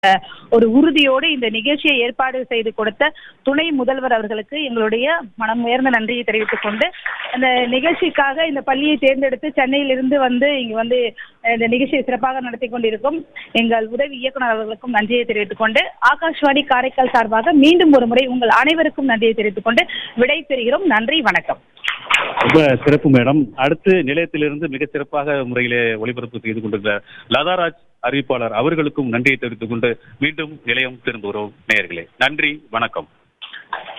ஒரு உறுதியோடு இந்த நிகழ்ச்சியை ஏற்பாடு செய்து கொடுத்த துணை முதல்வர் அவர்களுக்கு எங்களுடைய மனம் உயர்ந்த நன்றியை தெரிவித்துக் கொண்டு அந்த நிகழ்ச்சிக்காக இந்த பள்ளியை தேர்ந்தெடுத்து சென்னையிலிருந்து வந்து இங்கு வந்து இந்த நிகழ்ச்சியை சிறப்பாக நடத்தி கொண்டிருக்கும் எங்கள் உதவி இயக்குனர் அவர்களுக்கும் நன்றியை தெரிவித்துக் கொண்டு ஆகாஷ்வாணி காரைக்கால் சார்பாக மீண்டும் ஒரு முறை உங்கள் அனைவருக்கும் நன்றியை தெரிவித்துக் கொண்டு விடை பெறுகிறோம் நன்றி வணக்கம் ரொம்ப சிறப்பு மேடம் அடுத்து நிலையத்திலிருந்து மிக சிறப்பாக முறையிலே ஒளிபரப்பு செய்து கொண்டிருக்கிற லதாராஜ் அறிவிப்பாளர் அவர்களுக்கும் நன்றியை தெரிவித்துக் கொண்டு மீண்டும் நிலையம் திரும்புகிறோம் நேயர்களே நன்றி வணக்கம்